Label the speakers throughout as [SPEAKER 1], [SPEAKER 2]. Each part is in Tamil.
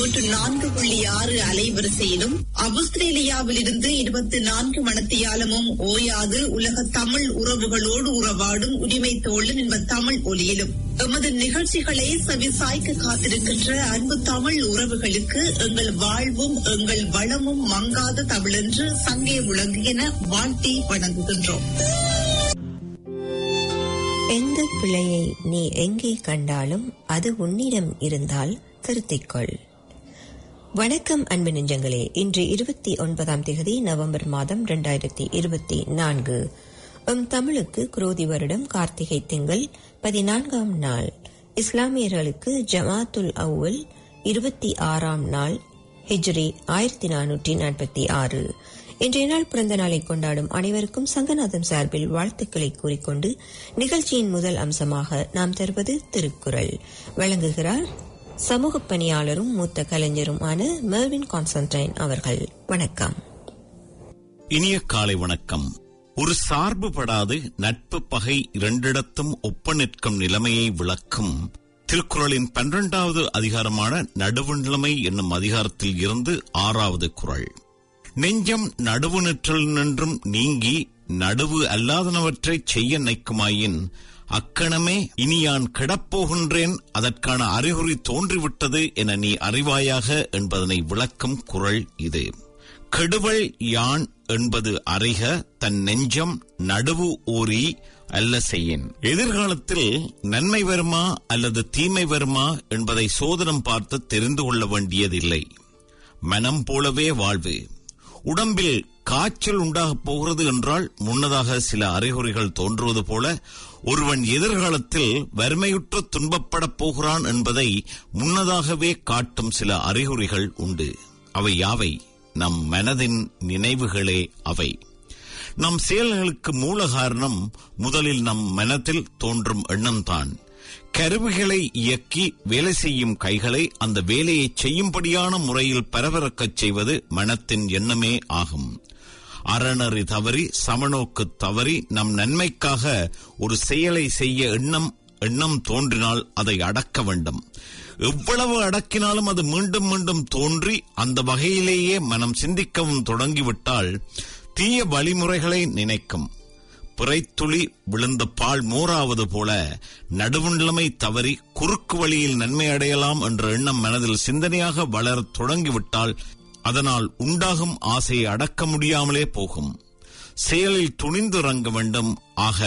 [SPEAKER 1] நூற்று நான்கு புள்ளி ஆறு அலைவரிசையிலும் ஆஸ்திரேலியாவில் இருந்து இருபத்தி நான்கு மணத்தியாலமும் ஓயாது உலக தமிழ் உறவுகளோடு உறவாடும் உரிமை தோழன் என்ப தமிழ் ஒலியிலும் எமது நிகழ்ச்சிகளை செவிசாய்க்க காத்திருக்கின்ற அன்பு தமிழ் உறவுகளுக்கு எங்கள் வாழ்வும் எங்கள் வளமும் மங்காத தமிழென்று சங்கே முழங்குகின வாழ்த்தி வணங்குகின்றோம்
[SPEAKER 2] எந்த பிழையை நீ எங்கே கண்டாலும் அது உன்னிடம் இருந்தால் திருத்திக்கொள் வணக்கம் அன்பு நெஞ்சங்களே இன்று இருபத்தி ஒன்பதாம் தேதி நவம்பர் மாதம் இரண்டாயிரத்தி இருபத்தி நான்கு எம் தமிழுக்கு குரோதி வருடம் கார்த்திகை திங்கள் பதினான்காம் நாள் இஸ்லாமியர்களுக்கு ஜமாத்துல் அவ்வல் இருபத்தி ஆறாம் நாள் ஹிஜ்ரி ஆயிரத்தி நானூற்றி நாற்பத்தி ஆறு இன்றைய நாள் பிறந்த நாளை கொண்டாடும் அனைவருக்கும் சங்கநாதம் சார்பில் வாழ்த்துக்களை கூறிக்கொண்டு நிகழ்ச்சியின் முதல் அம்சமாக நாம் தருவது திருக்குறள் வழங்குகிறார் சமூக பணியாளரும் மூத்த கலைஞருமான மெர்வின் கான்ஸ்டன்டைன் அவர்கள் வணக்கம்
[SPEAKER 3] இனிய காலை வணக்கம் ஒரு சார்புபடாது நட்பு பகை இரண்டிடத்தும் ஒப்ப நிற்கும் நிலைமையை விளக்கும் திருக்குறளின் பன்னிரண்டாவது அதிகாரமான நடுவுநிலைமை என்னும் அதிகாரத்தில் இருந்து ஆறாவது குறள் நெஞ்சம் நடுவு நிற்றல் நின்றும் நீங்கி நடுவு அல்லாதனவற்றை செய்ய நினைக்குமாயின் அக்கணமே இனி யான் கிடப்போகின்றேன் அதற்கான அறிகுறி தோன்றிவிட்டது என நீ அறிவாயாக என்பதனை விளக்கும் குறள் இது கெடுவல் யான் என்பது அறிக தன் நெஞ்சம் நடுவு ஊறி அல்ல செய்யின் எதிர்காலத்தில் நன்மை வருமா அல்லது தீமை வருமா என்பதை சோதனம் பார்த்து தெரிந்து கொள்ள வேண்டியதில்லை மனம் போலவே வாழ்வு உடம்பில் காய்ச்சல் உண்டாகப் போகிறது என்றால் முன்னதாக சில அறிகுறிகள் தோன்றுவது போல ஒருவன் எதிர்காலத்தில் வறுமையுற்று துன்பப்படப் போகிறான் என்பதை முன்னதாகவே காட்டும் சில அறிகுறிகள் உண்டு அவை யாவை நம் மனதின் நினைவுகளே அவை நம் செயல்களுக்கு மூல காரணம் முதலில் நம் மனத்தில் தோன்றும் எண்ணம்தான் கருவிகளை இயக்கி வேலை செய்யும் கைகளை அந்த வேலையை செய்யும்படியான முறையில் பரபரக்கச் செய்வது மனத்தின் எண்ணமே ஆகும் அறநறி தவறி சமநோக்கு தவறி நம் நன்மைக்காக ஒரு செயலை செய்ய எண்ணம் எண்ணம் தோன்றினால் அதை அடக்க வேண்டும் எவ்வளவு அடக்கினாலும் அது மீண்டும் மீண்டும் தோன்றி அந்த வகையிலேயே மனம் சிந்திக்கவும் தொடங்கிவிட்டால் தீய வழிமுறைகளை நினைக்கும் பிறைத்துளி விழுந்த பால் மோராவது போல நடுவுநிலைமை தவறி குறுக்கு வழியில் நன்மை அடையலாம் என்ற எண்ணம் மனதில் சிந்தனையாக வளரத் தொடங்கிவிட்டால் அதனால் உண்டாகும் ஆசையை அடக்க முடியாமலே போகும் செயலில் துணிந்துறங்க வேண்டும் ஆக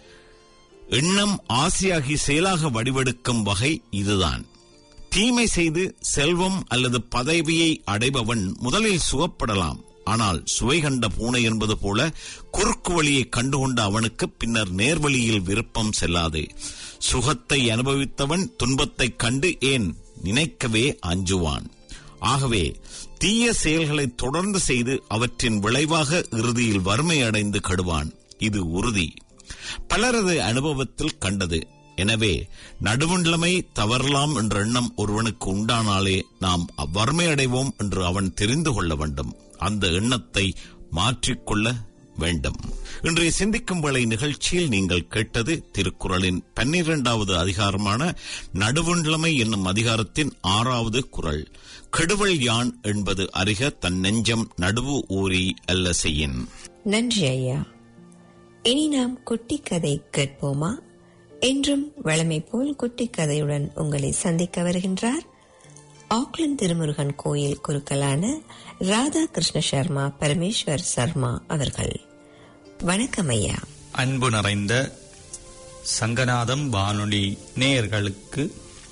[SPEAKER 3] எண்ணம் ஆசையாகி செயலாக வடிவெடுக்கும் வகை இதுதான் தீமை செய்து செல்வம் அல்லது பதவியை அடைபவன் முதலில் சுகப்படலாம் ஆனால் சுவை கண்ட பூனை என்பது போல குறுக்கு வழியை கண்டுகொண்ட அவனுக்கு பின்னர் நேர்வழியில் விருப்பம் செல்லாது சுகத்தை அனுபவித்தவன் துன்பத்தைக் கண்டு ஏன் நினைக்கவே அஞ்சுவான் ஆகவே தீய செயல்களை தொடர்ந்து செய்து அவற்றின் விளைவாக இறுதியில் வறுமை அடைந்து கடுவான் இது உறுதி பலரது அனுபவத்தில் கண்டது எனவே நடுவுநிலைமை தவறலாம் என்ற எண்ணம் ஒருவனுக்கு உண்டானாலே நாம் அவ்வறுமை அடைவோம் என்று அவன் தெரிந்து கொள்ள வேண்டும் அந்த எண்ணத்தை மாற்றிக்கொள்ள வேண்டும் இன்றைய சிந்திக்கும் வேளை நிகழ்ச்சியில் நீங்கள் கேட்டது திருக்குறளின் பன்னிரண்டாவது அதிகாரமான நடுவுநிலைமை என்னும் அதிகாரத்தின் ஆறாவது குறள் கெடுவல் யான் என்பது அறிக தன் நெஞ்சம் நடுவு ஊறி அல்ல செய்யின்
[SPEAKER 2] நன்றி ஐயா இனி நாம் குட்டி கதை கேட்போமா என்றும் வழமை போல் குட்டி கதையுடன் உங்களை சந்திக்க வருகின்றார் ஆக்லண்ட் திருமுருகன் கோயில் குருக்களான ராதா கிருஷ்ண சர்மா பரமேஸ்வர் சர்மா அவர்கள் வணக்கம் ஐயா
[SPEAKER 4] அன்பு நிறைந்த சங்கநாதம் வானொலி நேயர்களுக்கு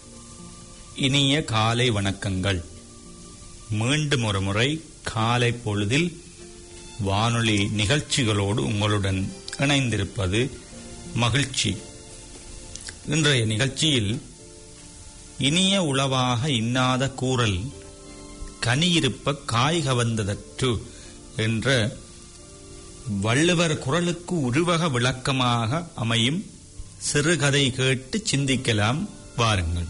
[SPEAKER 4] இனிய காலை வணக்கங்கள் மீண்டும் ஒரு முறை காலை பொழுதில் வானொலி நிகழ்ச்சிகளோடு உங்களுடன் இணைந்திருப்பது மகிழ்ச்சி இன்றைய நிகழ்ச்சியில் இனிய உளவாக இன்னாத கூறல் கனியிருப்ப காய் கவர்ந்ததற்று என்ற வள்ளுவர் குரலுக்கு உருவக விளக்கமாக அமையும் சிறுகதை கேட்டு சிந்திக்கலாம் வாருங்கள்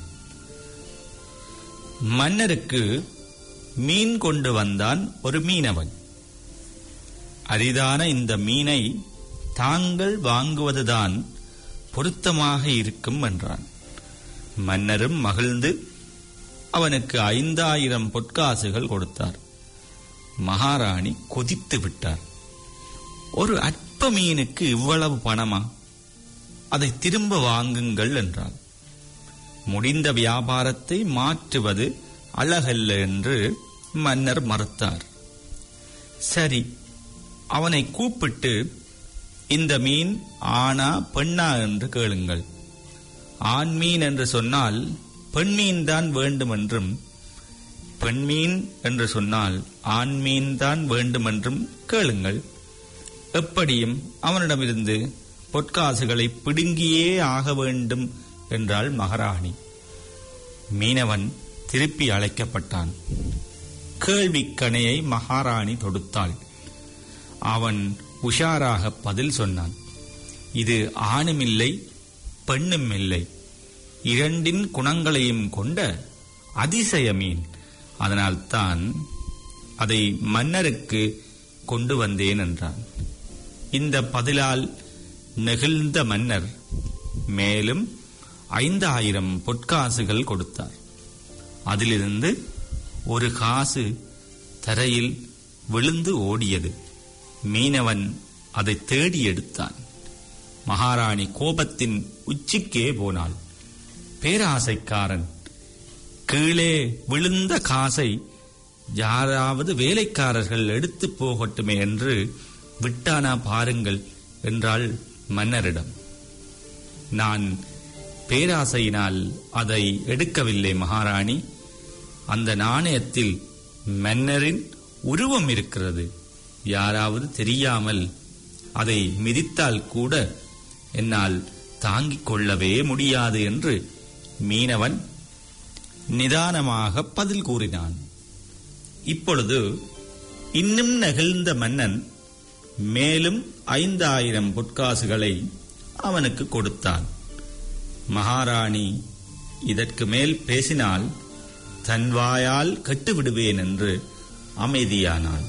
[SPEAKER 4] மன்னருக்கு மீன் கொண்டு வந்தான் ஒரு மீனவன் அரிதான இந்த மீனை தாங்கள் வாங்குவதுதான் பொருத்தமாக இருக்கும் என்றான் மன்னரும் மகிழ்ந்து அவனுக்கு ஐந்தாயிரம் பொற்காசுகள் கொடுத்தார் மகாராணி கொதித்து விட்டார் ஒரு அற்ப மீனுக்கு இவ்வளவு பணமா அதை திரும்ப வாங்குங்கள் என்றாள் முடிந்த வியாபாரத்தை மாற்றுவது அழகல்ல என்று மன்னர் மறுத்தார் சரி அவனை கூப்பிட்டு இந்த மீன் ஆனா பெண்ணா என்று கேளுங்கள் ஆண் மீன் என்று சொன்னால் பெண் மீன் தான் வேண்டும் என்றும் பெண் மீன் என்று சொன்னால் ஆண் மீன் தான் வேண்டும் என்றும் கேளுங்கள் எப்படியும் அவனிடமிருந்து பொற்காசுகளை பிடுங்கியே ஆக வேண்டும் என்றாள் மகாராணி மீனவன் திருப்பி அழைக்கப்பட்டான் கேள்விக்கணையை மகாராணி தொடுத்தாள் அவன் உஷாராக பதில் சொன்னான் இது ஆணுமில்லை பெண்ணும் இல்லை இரண்டின் குணங்களையும் கொண்ட அதிசய மீன் அதனால்தான் அதை மன்னருக்கு கொண்டு வந்தேன் என்றான் இந்த பதிலால் நெகிழ்ந்த மன்னர் மேலும் ஐந்தாயிரம் பொற்காசுகள் கொடுத்தார் அதிலிருந்து ஒரு காசு தரையில் விழுந்து ஓடியது மீனவன் அதை தேடி எடுத்தான் மகாராணி கோபத்தின் உச்சிக்கே போனாள் பேராசைக்காரன் கீழே விழுந்த காசை யாராவது வேலைக்காரர்கள் எடுத்து போகட்டுமே என்று விட்டானா பாருங்கள் என்றாள் மன்னரிடம் நான் பேராசையினால் அதை எடுக்கவில்லை மகாராணி அந்த நாணயத்தில் மன்னரின் உருவம் இருக்கிறது யாராவது தெரியாமல் அதை மிதித்தால் கூட என்னால் தாங்கிக் கொள்ளவே முடியாது என்று மீனவன் நிதானமாக பதில் கூறினான் இப்பொழுது இன்னும் நெகிழ்ந்த மன்னன் மேலும் ஐந்தாயிரம் பொற்காசுகளை அவனுக்கு கொடுத்தான் மகாராணி இதற்கு மேல் பேசினால் தன் வாயால் கட்டுவிடுவேன் என்று அமைதியானாள்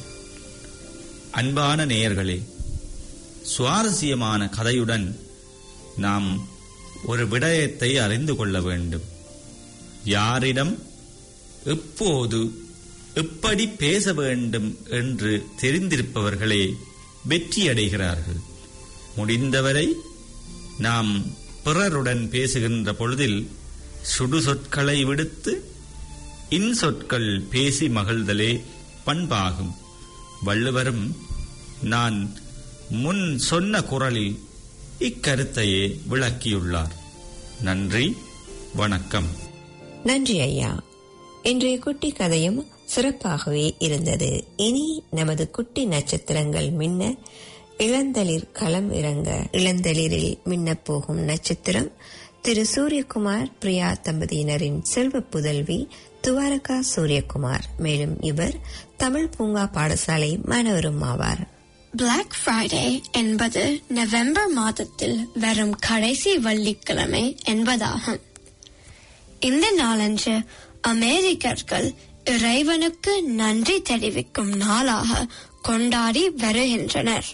[SPEAKER 4] அன்பான நேயர்களே சுவாரஸ்யமான கதையுடன் நாம் ஒரு விடயத்தை அறிந்து கொள்ள வேண்டும் யாரிடம் எப்போது எப்படி பேச வேண்டும் என்று தெரிந்திருப்பவர்களே வெற்றியடைகிறார்கள் முடிந்தவரை நாம் பிறருடன் பேசுகின்ற பொழுதில் சுடு சொற்களை விடுத்து இன்சொற்கள் பேசி மகிழ்தலே பண்பாகும் வள்ளுவரும் நான் முன் சொன்ன குரலில் இக்கருத்தையே விளக்கியுள்ளார் நன்றி வணக்கம்
[SPEAKER 2] நன்றி ஐயா இன்றைய குட்டி கதையும் சிறப்பாகவே இருந்தது இனி நமது குட்டி நட்சத்திரங்கள் மின்ன இளந்தளிர் களம் இறங்க இளந்தளிரில் மின்னப் போகும் நட்சத்திரம் திரு சூரியகுமார் பிரியா தம்பதியினரின் செல்வ புதல்வி துவாரகா சூரியகுமார் மேலும் இவர் தமிழ் பூங்கா பாடசாலை மாணவரும் ஆவார்
[SPEAKER 5] பிளாக் ஃப்ரைடே என்பது நவம்பர் மாதத்தில் வரும் கடைசி வெள்ளிக்கிழமை என்பதாகும் இந்த நாளன்று அமெரிக்கர்கள் இறைவனுக்கு நன்றி தெரிவிக்கும் நாளாக கொண்டாடி வருகின்றனர்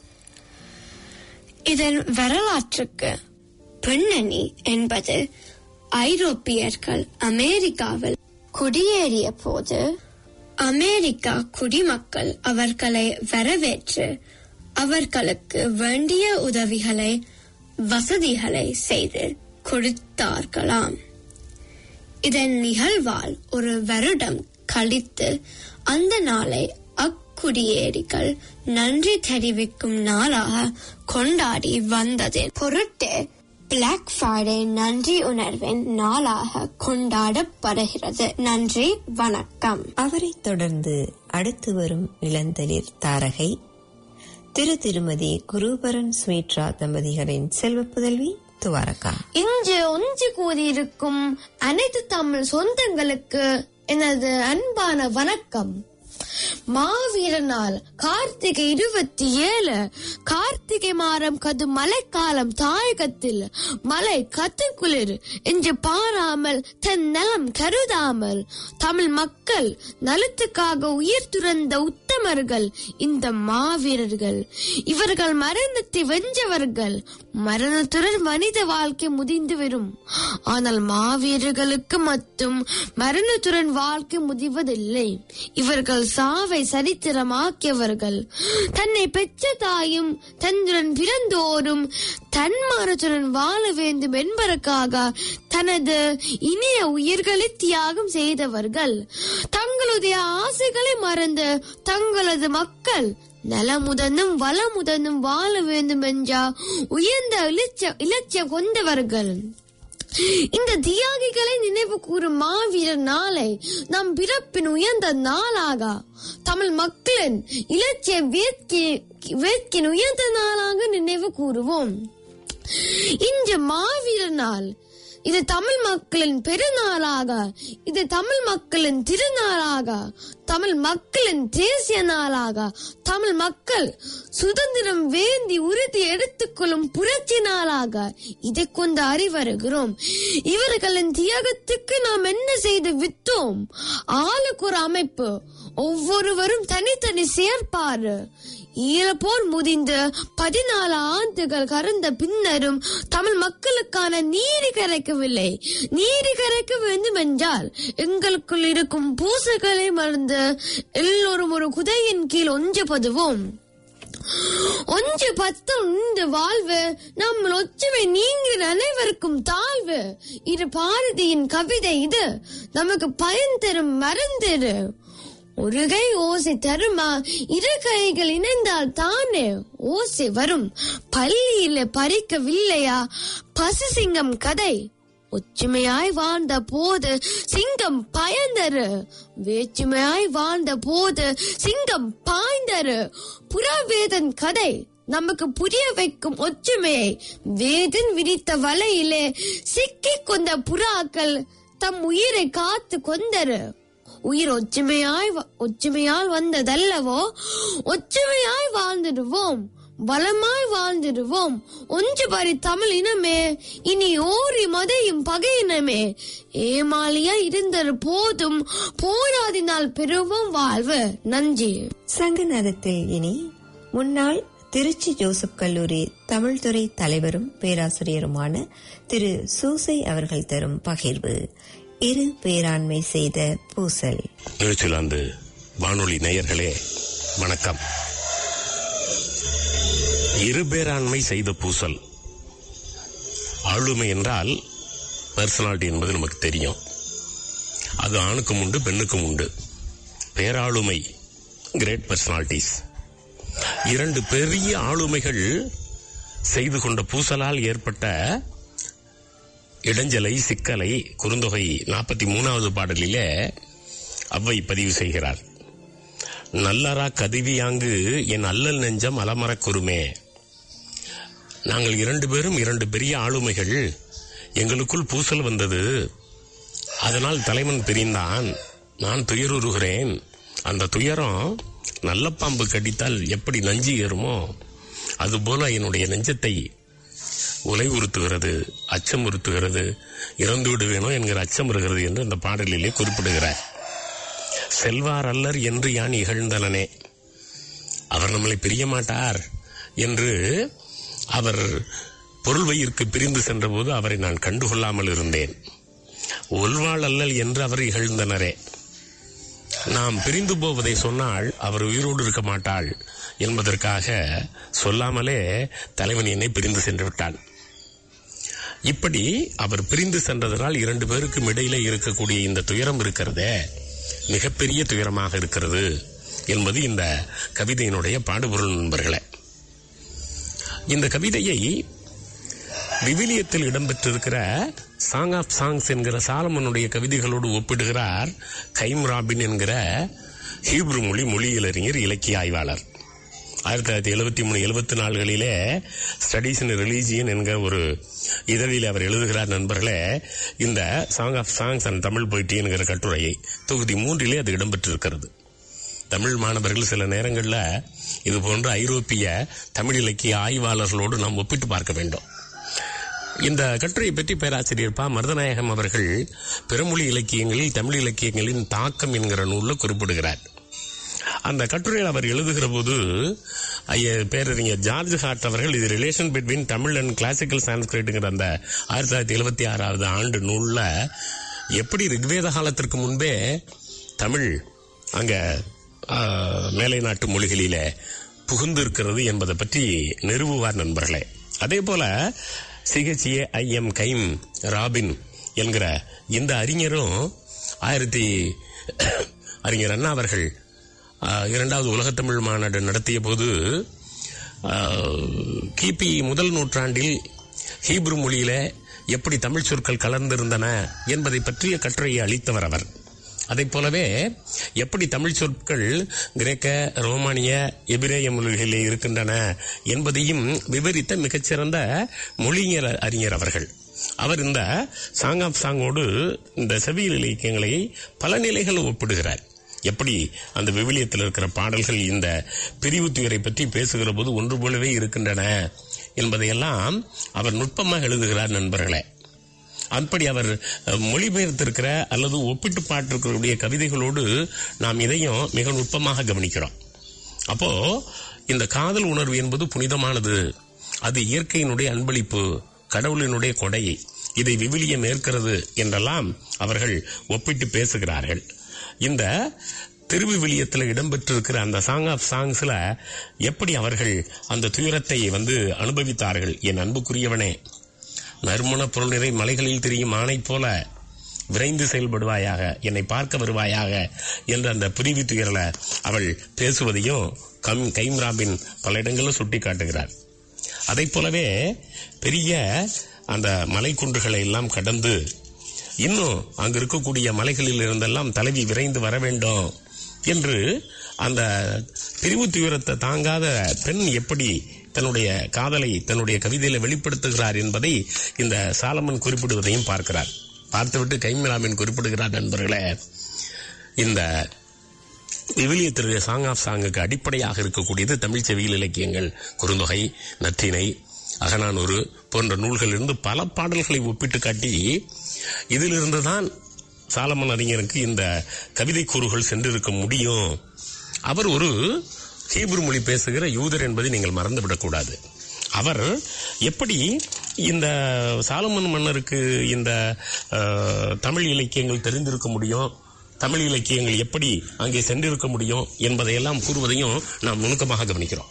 [SPEAKER 5] இதன் வரலாற்றுக்கு பின்னணி என்பது ஐரோப்பியர்கள் அமெரிக்காவில் குடியேறிய போது அமெரிக்கா குடிமக்கள் அவர்களை வரவேற்று அவர்களுக்கு வேண்டிய உதவிகளை வசதிகளை செய்து கொடுத்தார்களாம் இதன் நிகழ்வால் ஒரு வருடம் கழித்து அந்த நாளை அக்குடியேறிகள் நன்றி தெரிவிக்கும் நாளாக கொண்டாடி வந்ததின் பொருட்டு பிளாக் ஃப்ரைடே நன்றி உணர்வின் நாளாக கொண்டாடப்படுகிறது நன்றி வணக்கம்
[SPEAKER 2] அவரைத் தொடர்ந்து அடுத்து வரும் இளந்தளிர் தாரகை திரு திருமதி குருபரன் ஸ்வீட்ரா தம்பதிகளின் செல்வ புதல்வி துவாரகா
[SPEAKER 5] இன்று ஒன்று கூடியிருக்கும் அனைத்து தமிழ் சொந்தங்களுக்கு எனது அன்பான வணக்கம் மாவீர நாள் கார்த்திகை இருபத்தி ஏழு கார்த்திகை மாதம் கது மழைக்காலம் தாயகத்தில் மழை கத்துக்குளிர் என்று பாராமல் தன் நலம் கருதாமல் தமிழ் மக்கள் நலத்துக்காக உயிர் துறந்த உத்தமர்கள் இந்த மாவீரர்கள் இவர்கள் மரணத்தை வென்றவர்கள் மரணத்துடன் மனித வாழ்க்கை முதிந்து வரும் ஆனால் மாவீரர்களுக்கு மட்டும் மரணத்துடன் வாழ்க்கை முதிவதில்லை இவர்கள் சாவை சரித்திரமாக்கியவர்கள் தன்னை பெற்ற தாயும் தன்னுடன் பிறந்தோரும் தன்மானத்துடன் வாழ வேண்டும் என்பதற்காக தனது இனிய உயிர்களை தியாகம் செய்தவர்கள் தங்களுடைய ஆசைகளை மறந்து தங்களது மக்கள் நலமுடனும் வளமுடனும் வாழ வேண்டும் என்ற உயர்ந்த இலட்சிய இலட்சியம் கொண்டவர்கள் இந்த தியாகிகளை நினைவு கூறும் மாவீரர் நாளை நம் பிறப்பின் உயர்ந்த நாளாக தமிழ் மக்களின் இலட்சிய வேட்கை வேட்கின் உயர்ந்த நாளாக நினைவு கூறுவோம் இன்று மாவீரர் நாள் இது தமிழ் மக்களின் பெருநாளாக இது தமிழ் மக்களின் திருநாளாக தமிழ் மக்களின் தேசிய நாளாக தமிழ் மக்கள் சுதந்திரம் வேண்டி உறுதி எடுத்துக்கொள்ளும் புரட்சி நாளாக இதை கொண்டு அறிவருகிறோம் இவர்களின் தியாகத்துக்கு நாம் என்ன செய்து விட்டோம் ஆளுக்கு ஒரு அமைப்பு ஒவ்வொருவரும் தனித்தனி செயற்பாடு ஈழப்போர் முதிந்து பதினாலு ஆண்டுகள் கடந்த பின்னரும் தமிழ் மக்களுக்கான நீதி கிடைக்கவில்லை நீதி கிடைக்க வேண்டும் என்றால் எங்களுக்குள் இருக்கும் பூசைகளை மறந்து எல்லோரும் ஒரு குதையின் கீழ் ஒன்றுபடுவோம் ஒன்று பத்து உண்டு வாழ்வு நம்ம ஒற்றுமை நீங்கள் அனைவருக்கும் தாழ்வு இது பாரதியின் கவிதை இது நமக்கு பயன் தரும் மறந்துரு ஒரு கை ஓசை தருமா இரு கைகள் இணைந்தால் தானே ஓசை வரும் பள்ளியில பறிக்கவில்லையா பசு சிங்கம் கதை ஒற்றுமையாய் வாழ்ந்த போது சிங்கம் பயந்தரு வேற்றுமையாய் வாழ்ந்த போது சிங்கம் பாய்ந்தரு புறவேதன் கதை நமக்கு புரிய வைக்கும் ஒற்றுமையை வேதன் விரித்த வலையிலே சிக்கிக் கொண்ட புறாக்கள் தம் உயிரை காத்து கொண்டரு உயிர் ஒற்றுமையாய் வ- ஒற்றுமையால் வந்ததல்லவோ ஒற்றுமையாய் வாழ்ந்திடுவோம் பலமாய் வாழ்ந்திடுவோம் ஒன்று பரி தமிழ் இனமே இனி ஓரி மதையும் பகையினமே ஏமாலியா இருந்தது போதும் போராடினால் பெறுவோம் வாழ்வு நன்றி
[SPEAKER 2] சங்கநாதத்தில் இனி முன்னாள் திருச்சி ஜோசப் கல்லூரி தமிழ்துறை தலைவரும் பேராசிரியருமான திரு சூசை அவர்கள் தரும் பகிர்வு இரு பேராண்மை செய்த பூசல்
[SPEAKER 6] நியூசிலாந்து வானொலி நேயர்களே வணக்கம் இருபேராண்மை செய்த பூசல் ஆளுமை என்றால் பர்சனாலிட்டி என்பது நமக்கு தெரியும் அது ஆணுக்கும் உண்டு பெண்ணுக்கும் உண்டு பேராளுமை கிரேட் பர்சனாலிட்டிஸ் இரண்டு பெரிய ஆளுமைகள் செய்து கொண்ட பூசலால் ஏற்பட்ட இடைஞ்சலை சிக்கலை குறுந்தொகை நாற்பத்தி மூணாவது பாடலிலே அவ்வை பதிவு செய்கிறார் நல்லரா கதிவியாங்கு என் அல்லல் நெஞ்சம் அலமரக் குறுமே நாங்கள் இரண்டு பேரும் இரண்டு பெரிய ஆளுமைகள் எங்களுக்குள் பூசல் வந்தது அதனால் தலைவன் பிரிந்தான் நான் துயருறுகிறேன் அந்த துயரம் நல்ல பாம்பு கடித்தால் எப்படி நஞ்சு ஏறுமோ அதுபோல என்னுடைய நெஞ்சத்தை உலை உறுத்துகிறது அச்சம் உறுத்துகிறது இறந்து விடுவேனோ என்கிற அச்சம் இருக்கிறது என்று அந்த பாடலிலே குறிப்பிடுகிறார் செல்வார் அல்லர் என்று யான் இகழ்ந்தனனே அவர் நம்மளை பிரிய மாட்டார் என்று அவர் பொருள் வயிற்கு பிரிந்து சென்றபோது அவரை நான் கண்டுகொள்ளாமல் இருந்தேன் ஒல்வாள் அல்லல் என்று அவர் இகழ்ந்தனரே நாம் பிரிந்து போவதை சொன்னால் அவர் உயிரோடு இருக்க மாட்டாள் என்பதற்காக சொல்லாமலே தலைவன் என்னை பிரிந்து சென்று விட்டான் இப்படி அவர் பிரிந்து சென்றதனால் இரண்டு பேருக்கும் இடையிலே இருக்கக்கூடிய இந்த துயரம் இருக்கிறதே மிகப்பெரிய துயரமாக இருக்கிறது என்பது இந்த கவிதையினுடைய பாடுபொருள் நண்பர்களே இந்த கவிதையை விவிலியத்தில் இடம்பெற்றிருக்கிற சாங் ஆஃப் சாங்ஸ் என்கிற சாலமனுடைய கவிதைகளோடு ஒப்பிடுகிறார் கைம் ராபின் என்கிற ஹீப்ரு மொழி மொழியியலறிஞர் இலக்கிய ஆய்வாளர் ஆயிரத்தி தொள்ளாயிரத்தி எழுபத்தி மூணு எழுபத்தி நாலுகளிலே ஸ்டடீஸ் இன் ரிலீஜியன் என்கிற ஒரு இதழில் அவர் எழுதுகிறார் நண்பர்களே இந்த song of songs and Tamil poetry என்கிற கட்டுரையை தொகுதி மூன்றிலே அது இடம்பெற்றிருக்கிறது தமிழ் மாணவர்கள் சில நேரங்கள்ல இது போன்ற ஐரோப்பிய தமிழ் இலக்கிய ஆய்வாளர்களோடு நாம் ஒப்பிட்டு பார்க்க வேண்டும் இந்த கட்டுரையை பற்றி பேராசிரியர் ப மருதநாயகம் அவர்கள் பிறமொழி இலக்கியங்களில் தமிழ் இலக்கியங்களின் தாக்கம் என்கிற நூலில் குறிப்பிடுகிறார் அந்த கட்டுரையில் அவர் எழுதுகிற போது ஐய பேரறிஞர் ஜார்ஜ் ஹார்ட் அவர்கள் இது relation between Tamil and classical சான்ஸ்கிரிட்டுங்கிற அந்த ஆயிரத்தி தொள்ளாயிரத்தி எழுபத்தி ஆறாவது ஆண்டு நூல்ல எப்படி ரிக்வேத காலத்திற்கு முன்பே தமிழ் அங்க ஆ, மேலை நாட்டு மொழிகளிலே புகுந்திருக்கிறது என்பதை பற்றி நிறுவுவார் நண்பர்களே அதே போல C H A I M Chaim Rabin என்கிற இந்த அறிஞரும் ஆயிரத்தி அறிஞர் அண்ணா அவர்கள் ஆ, இரண்டாவது உலகத்தமிழ் மாநாடு நடத்திய போது ஆ, கிபி முதல் நூற்றாண்டில் ஹீப்ரு மொழியில எப்படி தமிழ் சொற்கள் கலந்திருந்தன என்பதை பற்றிய கட்டுரையை அளித்தவர் அவர் அதைப் போலவே எப்படி தமிழ் சொற்கள் கிரேக்க ரோமானிய எபிரேய மொழிகளிலே இருக்கின்றன என்பதையும் விவரித்த மிகச்சிறந்த மொழியியல் அறிஞர் அவர்கள் அவர் இந்த சாங் ஆஃப் சாங்கோடு இந்த செவியல் இலக்கியங்களை பல நிலைகள் ஒப்பிடுகிறார் எப்படி அந்த விவிலியத்தில் இருக்கிற பாடல்கள் இந்த பிரிவு துயரை பற்றி பேசுகிற போது ஒன்று போலவே இருக்கின்றன என்பதையெல்லாம் அவர் நுட்பமாக எழுதுகிறார் நண்பர்களே அப்படி அவர் அஹ், மொழிபெயர்த்திருக்கிற அல்லது ஒப்பிட்டு பாட்டிருக்கிறவுடைய கவிதைகளோடு நாம் இதையும் மிக நுட்பமாக கவனிக்கிறோம் அப்போ இந்த காதல் உணர்வு என்பது புனிதமானது அது இயற்கையினுடைய அன்பளிப்பு கடவுளினுடைய கொடை இதை விவிலியம் ஏற்கிறது என்றெல்லாம் அவர்கள் ஒப்பிட்டு பேசுகிறார்கள் இந்த திருவிவிலியத்தில் இடம்பெற்றிருக்கிற அந்த சாங் ஆஃப் சாங்ஸ்ல எப்படி அவர்கள் அந்த துயரத்தை வந்து அனுபவித்தார்கள் என் அன்புக்குரியவனே நறுமண பொருள் நிறை மலைகளில் தெரியும் ஆணை போல விரைந்து செயல்படுவாயாக என்னை பார்க்க வருவாயாக என்ற அந்த பிரிவு துயரல அவள் பேசுவதையும் கம் கைம்ராபின் பல இடங்களில் சுட்டி காட்டுகிறார் அதைப் போலவே பெரிய அந்த மலைக்குன்றுகளை எல்லாம் கடந்து இன்னும் அங்கு இருக்கக்கூடிய மலைகளில் இருந்தெல்லாம் தலைவி விரைந்து வர வேண்டும் என்று அந்த பிரிவு துயரத்தை தாங்காத பெண் எப்படி தன்னுடைய காதலை தன்னுடைய கவிதையில வெளிப்படுத்துகிறார் என்பதை இந்த சாலமன் குறிப்பிடுவதையும் பார்க்கிறார் பார்த்துவிட்டு கைமிலாமின் குறிப்பிடுகிறார் நண்பர்களே இந்த விவிலியத்திற்கு சாங் ஆஃப் சாங்குக்கு அடிப்படையாக இருக்கக்கூடியது தமிழ் செவியல் இலக்கியங்கள் குறுந்தொகை நற்றினை அகநானூறு போன்ற நூல்களிலிருந்து பல பாடல்களை ஒப்பிட்டு காட்டி இதிலிருந்து தான் சாலமன் அறிஞருக்கு இந்த கவிதை கூறுகள் சென்றிருக்க முடியும் அவர் ஒரு ஹீப்ரு மொழி பேசுகிற யூதர் என்பதை நீங்கள் மறந்துவிடக்கூடாது அவர் எப்படி இந்த சாலமன் மன்னருக்கு இந்த அஹ், தமிழ் இலக்கியங்கள் தெரிந்திருக்க முடியும் தமிழ் இலக்கியங்கள் எப்படி அங்கே சென்றிருக்க முடியும் என்பதையெல்லாம் கூறுவதையும் நாம் நுணுக்கமாக கவனிக்கிறோம்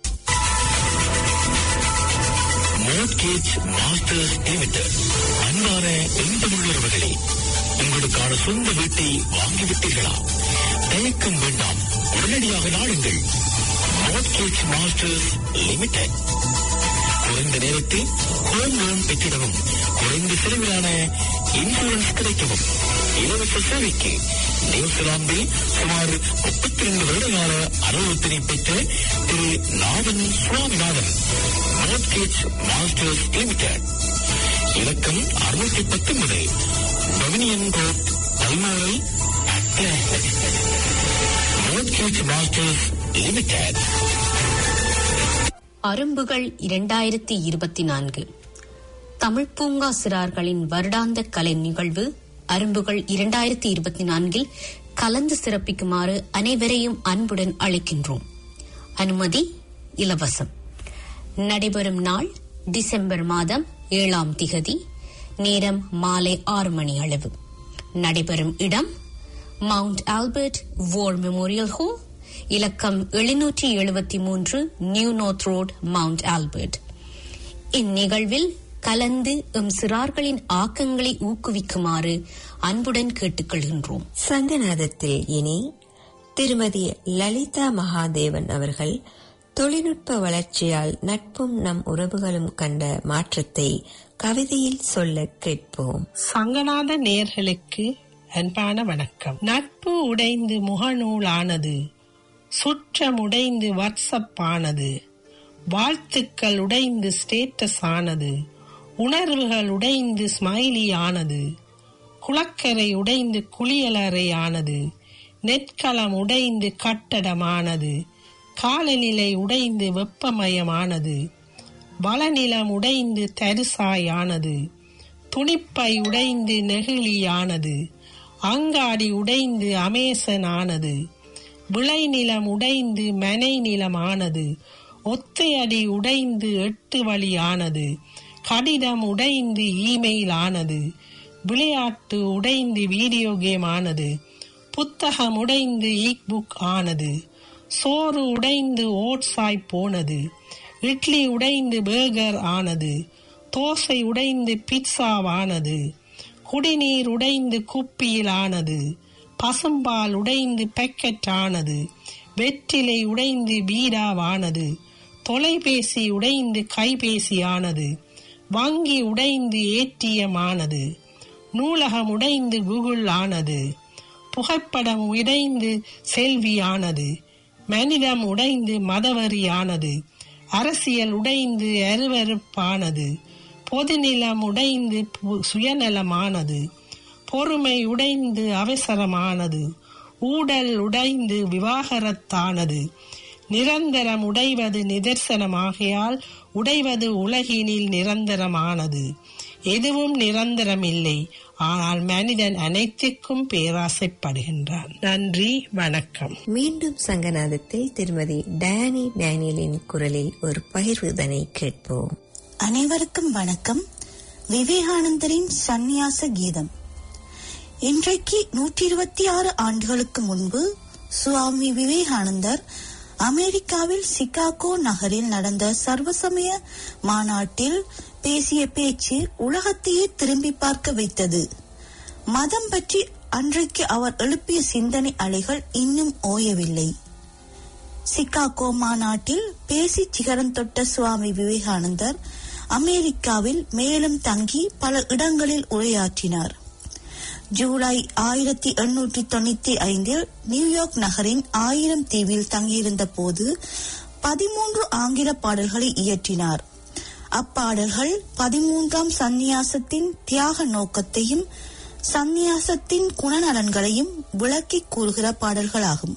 [SPEAKER 7] மோட்கேஜ் மாஸ்டர்ஸ் லிமிடெட் அன்பான எந்தமுள்ளவர்களே உங்களுக்கான சொந்த வீட்டை வாங்கிவிட்டீர்களா தயக்கம் வேண்டாம் உடனடியாக நாடுங்கள் மோட்கேஜ் மாஸ்டர்ஸ் லிமிடெட் குறைந்த நேரத்தில் ஹோம் லோன் பெற்றிடவும் குறைந்த செலவிலான இன்சூரன்ஸ் கிடைக்கவும் இலவச சேவைக்கு நியூசிலாந்தில் சுமார் முப்பத்தி ரெண்டு வருடகால அனுபவத்தினை பெற்ற திரு Nathan Swaminathan mortgage masters limited இலக்கம் அறுநூத்தி பத்தொன்பது Dominion road Balmoral mortgage masters limited
[SPEAKER 8] அரும்புகள் இரண்டாயிரத்தி இருபத்தி நான்கு தமிழ் பூங்கா சிறார்களின் வருடாந்த கலை நிகழ்வு அரும்புகள் இரண்டாயிரத்தி இருபத்தி நான்கில் கலந்து சிறப்பிக்குமாறு அனைவரையும் அன்புடன் அழைக்கின்றோம் அனுமதி இலவசம் நடைபெறும் நாள் டிசம்பர் மாதம் ஏழாம் திகதி நேரம் மாலை ஆறு மணி அளவு நடைபெறும் இடம் Mount Albert war memorial home இலக்கம் எழுநூற்றி எழுபத்தி மூன்று New North road Mount Albert இந்நிகழ்வில் கலந்து எம் சிறார்களின் ஆக்கங்களை ஊக்குவிக்குமாறு அன்புடன் கேட்டுக்கொள்கின்றோம்
[SPEAKER 2] சங்கநாதத்தில் இனி திருமதி லலிதா மகாதேவன் அவர்கள் தொழில்நுட்ப வளர்ச்சியால் நட்பும் நம் உறவுகளும் கண்ட மாற்றத்தை கவிதையில் சொல்ல கேட்போம்
[SPEAKER 9] சங்கநாத நேர்களுக்கு அன்பான வணக்கம் நட்பு உடைந்து முகநூலானது சுற்றம் உடைந்து வாட்ஸ்அப் ஆனது வாழ்த்துக்கள் உடைந்து ஸ்டேட்டஸ் ஆனது உணர்வுகள் உடைந்து ஸ்மைலி ஆனது குளக்கரை உடைந்து குளியலறை ஆனது நெற்களம் உடைந்து கட்டடமானது காலநிலை உடைந்து வெப்பமயமானது வளநிலம் உடைந்து தரிசாயானது துணிப்பை உடைந்து நெகிழியானது அங்காடி உடைந்து அமேசனானது விளைநிலம் உடைந்து மனை நிலமானது ஒத்தையடி உடைந்து எட்டு வழியானது கடிதம் உடைந்து இமெயில் ஆனது விளையாட்டு உடைந்து வீடியோ கேம் ஆனது புத்தகம் உடைந்து இக் புக் ஆனது சோறு உடைந்து ஓட்ஸாய் போனது இட்லி உடைந்து பேர்கர் ஆனது தோசை உடைந்து பிட்சாவானது குடிநீர் உடைந்து குப்பியில் ஆனது பசும்பால் உடைந்து பேக்கெட் ஆனது வெற்றிலை உடைந்து பீடாவானது தொலைபேசி உடைந்து கைபேசி ஆனது வங்கி உடைந்து ஏடிஎம் ஆனது நூலகம் உடைந்து கூகுள் ஆனது புகைப்படம் உடைந்து செல்வி ஆனது மனிதம் உடைந்து மதவரி ஆனது அரசியல் உடைந்து அருவருப்பானது பொதுநிலம் உடைந்து பு- சுயநலமானது பொறுமை உடைந்து அவசரமானது ஊடல் உடைந்து விவாகரத்தானது நிரந்தரம் உடைவது நிதர்சனமாகையால் உடைவது உலகினில் நிரந்தரமானது எதுவும் நிரந்தரமில்லை ஆனால் மனிதன் அனைத்திற்கும் பேராசைப்படுகின்றான் நன்றி வணக்கம்
[SPEAKER 2] மீண்டும் சங்கநாதத்தில் திருமதி டயானி டேனியலின் குரலில் ஒரு பகிர்வுதனை கேட்போம்
[SPEAKER 10] அனைவருக்கும் வணக்கம் விவேகானந்தரின் சந்நியாச கீதம் இன்றைக்கு நூற்றி இருபத்தி ஆறு ஆண்டுகளுக்கு முன்பு சுவாமி விவேகானந்தர் அமெரிக்காவில் சிகாகோ நகரில் நடந்த சர்வசமய மாநாட்டில் பேசிய பேச்சு உலகத்தையே திரும்பி பார்க்க வைத்தது மதம் பற்றி அன்றைக்கு அவர் எழுப்பிய சிந்தனை அலைகள் இன்னும் ஓயவில்லை சிகாகோ மாநாட்டில் பேசி சிகரம் தொட்ட சுவாமி விவேகானந்தர் அமெரிக்காவில் மேலும் தங்கி பல இடங்களில் உரையாற்றினார் ஜூலை ஆயிரத்தி எண்ணூற்றி தொண்ணூத்தி ஐந்தில் நியூயார்க் நகரின் ஆயிரம் தீவில் தங்கியிருந்த போது பதிமூன்று ஆங்கில பாடல்களை இயற்றினார் அப்பாடல்கள் பதிமூன்றாம் சந்நியாசத்தின் தியாக நோக்கத்தையும் சந்நியாசத்தின் குணநலன்களையும் விளக்கி கூறுகிற பாடல்களாகும்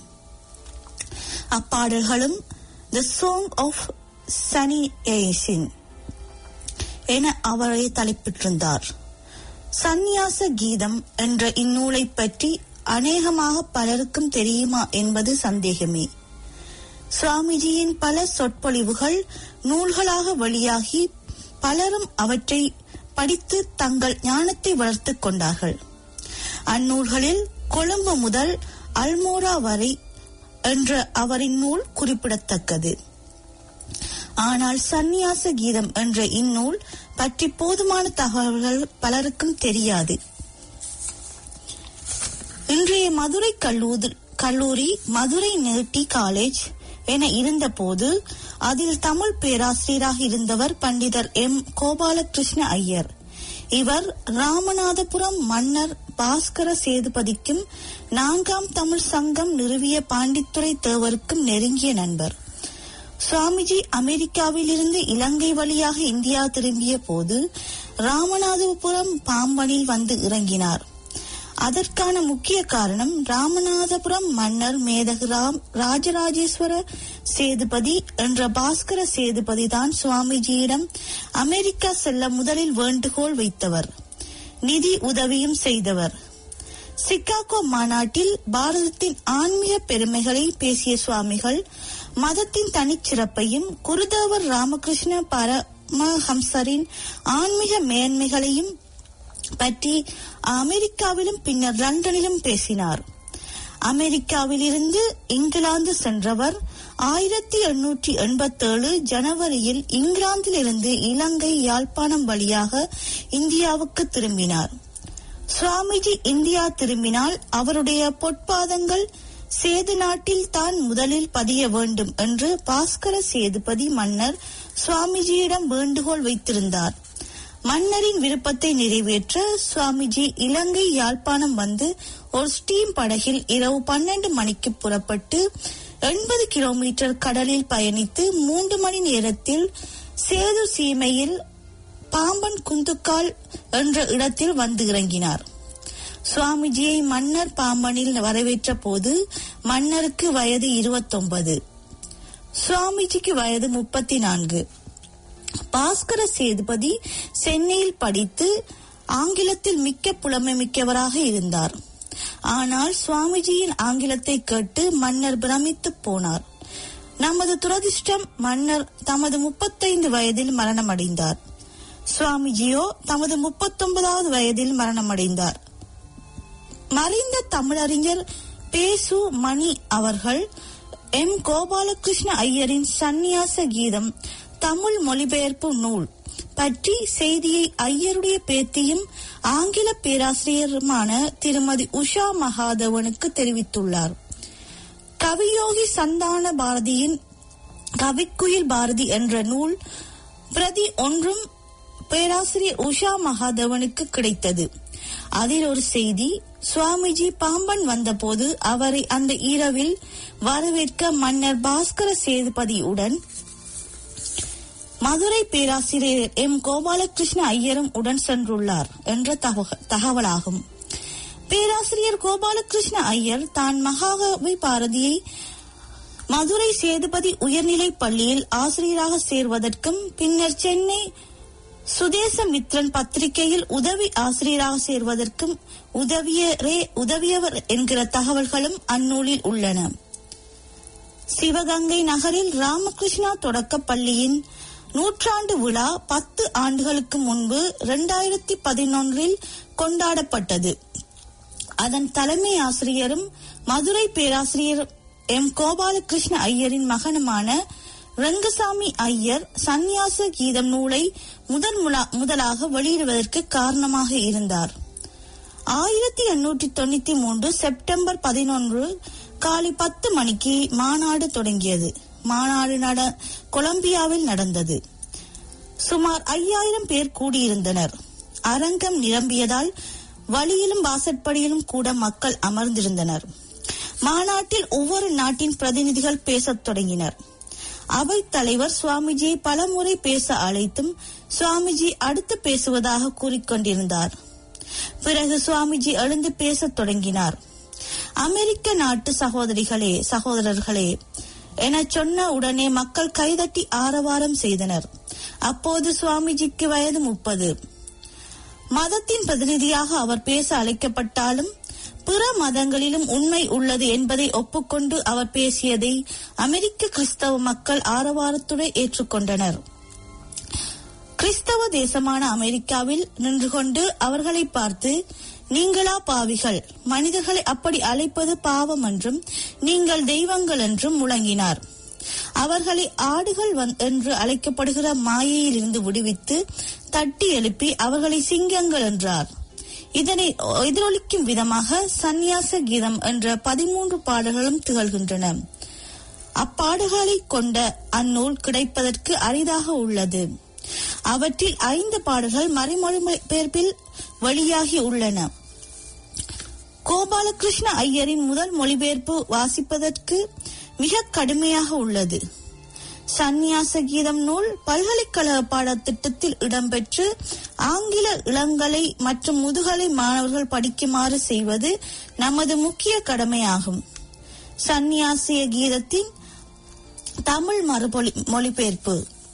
[SPEAKER 10] அப்பாடல்களும் த சாங் ஆஃப் சனியேஷன் என அவரை தலைப்பிட்டிருந்தார் சந்நியாச கீதம் என்ற இந்நூலை பற்றி அநேகமாக பலருக்கும் தெரியுமா என்பது சந்தேகமே சுவாமிஜியின் பல சொற்பொழிவுகள் நூல்களாக வெளியாகி பலரும் அவற்றை படித்து தங்கள் ஞானத்தை வளர்த்துக் கொண்டார்கள் அந்நூல்களில் கொழும்பு முதல் அல்மோரா வரை என்ற அவரின் நூல் குறிப்பிடத்தக்கது ஆனால் சந்நியாச கீதம் என்ற இந்நூல் பற்றி போதுமான தகவல்கள் பலருக்கும் தெரியாது இன்றைய மதுரை கல்லூரி கல்லூரி மதுரை நேட்டி காலேஜ் என இருந்தபோது அதில் தமிழ் பேராசிரியராக இருந்தவர் பண்டிதர் எம் கோபாலகிருஷ்ண ஐயர் இவர் ராமநாதபுரம் மன்னர் பாஸ்கர சேதுபதிக்கும் நான்காம் தமிழ் சங்கம் நிறுவிய பாண்டித்துரை தேவருக்கும் நெருங்கிய நண்பர் சுவாமிஜி அமெரிக்காவிலிருந்து இலங்கை வழியாக இந்தியா திரும்பிய போது ராமநாதபுரம் பாம்பனில் வந்து இறங்கினார் அதற்கான முக்கிய காரணம் ராமநாதபுரம் மன்னர் மேதகு ராம் ராஜராஜேஸ்வர சேதுபதி என்ற பாஸ்கர சேதுபதி தான் சுவாமிஜியிடம் அமெரிக்கா செல்ல முதலில் வேண்டுகோள் வைத்தவர் நிதி உதவியும் செய்தவர் சிகாகோ மாநாட்டில் பாரதத்தின் ஆன்மீக பெருமைகளை பேசிய சுவாமிகள் மதத்தின் தனிச்சிறப்பையும் குருதேவர் ராமகிருஷ்ண பரமஹம்சரின் ஆன்மீக மேன்மைகளையும் பற்றி அமெரிக்காவிலும் பின்னர் லண்டனிலும் பேசினார் அமெரிக்காவிலிருந்து இங்கிலாந்து சென்றவர் ஆயிரத்தி எண்ணூற்றி எண்பத்தேழு ஜனவரியில் இங்கிலாந்திலிருந்து இலங்கை யாழ்ப்பாணம் வழியாக இந்தியாவுக்கு திரும்பினார் சுவாமிஜி இந்தியா திரும்பினால் அவருடைய பொற்பாதங்கள் சேது நாட்டில் தான் முதலில் பதிய வேண்டும் என்று பாஸ்கர சேதுபதி மன்னர் சுவாமிஜியிடம் வேண்டுகோள் வைத்திருந்தார் மன்னரின் விருப்பத்தை நிறைவேற்ற சுவாமிஜி இலங்கை யாழ்ப்பாணம் வந்து ஒரு ஸ்டீம் படகில் இரவு பன்னெண்டு மணிக்கு புறப்பட்டு எண்பது கிலோமீட்டர் கடலில் பயணித்து மூன்று மணி நேரத்தில் சேது சீமையில் பாம்பன் குந்துக்கால் என்ற இடத்தில் வந்து இறங்கினார் சுவாமிஜியை மன்னர் பாம்பனில் வரவேற்ற போது மன்னருக்கு வயது இருபத்தொன்பது சுவாமிஜிக்கு வயது முப்பத்தி நான்கு பாஸ்கர சேதுபதி சென்னையில் படித்து ஆங்கிலத்தில் மிக்க புலமை மிக்கவராக இருந்தார் ஆனால் சுவாமிஜியின் ஆங்கிலத்தை கேட்டு மன்னர் பிரமித்து போனார் நமது துரதிர்ஷ்டம் மன்னர் தமது முப்பத்தைந்து வயதில் மரணமடைந்தார் சுவாமிஜியோ தமது முப்பத்தொன்பதாவது வயதில் மரணமடைந்தார் மறைந்த தமிழறிஞர் பேசு மணி அவர்கள் எம் கோபாலகிருஷ்ண ஐயரின் சந்நியாச கீதம் தமிழ் மொழிபெயர்ப்பு நூல் பற்றி செய்தியை ஐயருடைய பேத்தியும் ஆங்கில பேராசிரியருமான திருமதி உஷா மகாதவனுக்கு தெரிவித்துள்ளார் கவியோகி சந்தான பாரதியின் கவிக்குயில் பாரதி என்ற நூல் பிரதி ஒன்றும் பேராசிரியர் உஷா மகாதவனுக்கு கிடைத்தது அதில் ஒரு செய்தி சுவாமிஜி பாம்பன் வந்தபோது அவரை அந்த இரவில் வரவேற்க மன்னர் பாஸ்கர சேதுபதியுடன் மதுரை பேராசிரியர் எம் கோபாலகிருஷ்ண ஐயரும் உடன் சென்றுள்ளார் என்ற தகவ- தகவலாகும் பேராசிரியர் கோபாலகிருஷ்ண ஐயர் தான் மகாகவி பாரதியை மதுரை சேதுபதி உயர்நிலைப் பள்ளியில் ஆசிரியராக சேர்வதற்கும் பின்னர் சென்னை சுதேசமித்ரன் பத்திரிகையில் உதவி ஆசிரியராக சேர்வதற்கும் உதவியரே உதவியவர் என்கிற தகவல்களும் அந்நூலில் உள்ளன சிவகங்கை நகரில் ராமகிருஷ்ணா தொடக்கப் பள்ளியின் நூற்றாண்டு விழா பத்து ஆண்டுகளுக்கு முன்பு இரண்டாயிரத்தி பதினொன்றில் கொண்டாடப்பட்டது அதன் தலைமை ஆசிரியரும் மதுரை பேராசிரியர் எம் கோபாலகிருஷ்ண ஐயரின் மகனுமான ரங்கசாமி ஐயர் சந்நியாச கீதம் நூலை முதன் முலா- முதலாக வெளியிடுவதற்கு காரணமாக இருந்தார் ஆயிரத்தி எண்ணூற்றி தொண்ணூத்தி மூன்று செப்டம்பர் பதினொன்று காலை பத்து மணிக்கு மாநாடு தொடங்கியது மாநாடு நட கொலம்பியாவில் நடந்தது சுமார் ஐயாயிரம் பேர் கூடியிருந்தனர் அரங்கம் நிரம்பியதால் வழியிலும் வாசற்படியிலும் கூட மக்கள் அமர்ந்திருந்தனர் மாநாட்டில் ஒவ்வொரு நாட்டின் பிரதிநிதிகள் பேசத் தொடங்கினர் அவைத் தலைவர் சுவாமிஜியை பலமுறை பேச அழைத்தும் சுவாமிஜி அடுத்து பேசுவதாக கூறிக்கொண்டிருந்தார் பிறகு சுவாமிஜி எழுந்து பேசத் தொடங்கினார் அமெரிக்க நாட்டு சகோதரிகளே சகோதரர்களே என சொன்ன உடனே மக்கள் கைதட்டி ஆரவாரம் செய்தனர் அப்போது சுவாமிஜிக்கு வயது முப்பது மதத்தின் பிரதிநிதியாக அவர் பேச அழைக்கப்பட்டாலும் பிற மதங்களிலும் உண்மை உள்ளது என்பதை ஒப்புக்கொண்டு அவர் பேசியதை அமெரிக்க கிறிஸ்தவ மக்கள் ஆரவாரத்துடன் ஏற்றுக்கொண்டனர் கிறிஸ்தவ தேசமான அமெரிக்காவில் நின்று கொண்டு அவர்களை பார்த்து நீங்களா பாவிகள் மனிதர்களை அப்படி அழைப்பது பாவம் என்றும் நீங்கள் தெய்வங்கள் என்றும் முழங்கினார் அவர்களை ஆடுகள் வந்- என்று அழைக்கப்படுகிற மாயையிலிருந்து விடுவித்து தட்டி எழுப்பி அவர்களை சிங்கங்கள் என்றார் இதனை எதிரொலிக்கும் விதமாக சந்நியாச கீதம் என்ற பதிமூன்று பாடல்களும் திகழ்கின்றன அப்பாடுகளை கொண்ட அந்நூல் கிடைப்பதற்கு அரிதாக உள்ளது அவற்றில் ஐந்து பாடல்கள் மறைமொழிபெயர்ப்பில் வெளியாகி உள்ளன கோபாலகிருஷ்ண ஐயரின் முதல் மொழிபெயர்ப்பு வாசிப்பதற்கு மிக கடுமையாக உள்ளது சந்நியாச கீதம் நூல் பல்கலைக்கழக பாடத்திட்டத்தில் இடம்பெற்று ஆங்கில இளங்கலை மற்றும் முதுகலை மாணவர்கள் படிக்குமாறு செய்வது நமது முக்கிய கடமையாகும் சந்நியாசிய கீதத்தின் தமிழ் மறுபொலி மொழிபெயர்ப்பு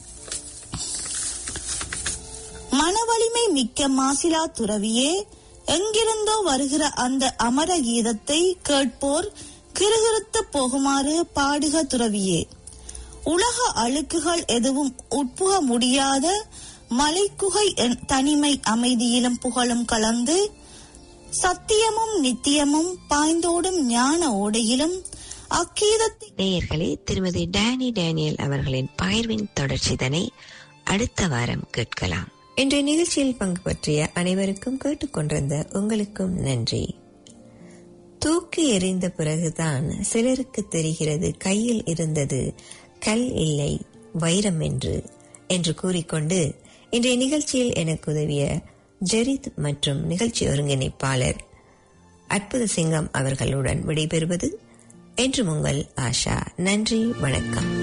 [SPEAKER 10] மனவலிமை மிக்க மாசிலா துறவியே எங்கிருந்தோ வருகிற அந்த அமர கீதத்தை கேட்போர் கிறுகிறுத்து போகுமாறு பாடுக துறவியே உலக அழுக்குகள் எதுவும் உட்புக முடியாத மலைக்குகை என் தனிமை அமைதியிலும் புகழும் கலந்து சத்தியமும் நித்தியமும் பாய்ந்தோடும் ஞான ஓடையிலும் அக்கீதத்தை
[SPEAKER 2] நேயர்களே திருமதி டேனி டேனியல் அவர்களின் பகிர்வின் தொடர்ச்சிதனை அடுத்த வாரம் கேட்கலாம் இன்றைய நிகழ்ச்சியில் பங்கு பற்றிய அனைவருக்கும் கேட்டுக்கொண்டிருந்த உங்களுக்கும் நன்றி தூக்கி எறிந்த பிறகுதான் சிலருக்கு தெரிகிறது கையில் இருந்தது கல் இல்லை வைரம் என்று என்று கூறிக்கொண்டு இன்றைய நிகழ்ச்சியில் எனக்கு உதவிய ஜெரித் மற்றும் நிகழ்ச்சி ஒருங்கிணைப்பாளர் அற்புத சிங்கம் அவர்களுடன் விடைபெறுவது என்றும் உங்கள் ஆஷா நன்றி வணக்கம்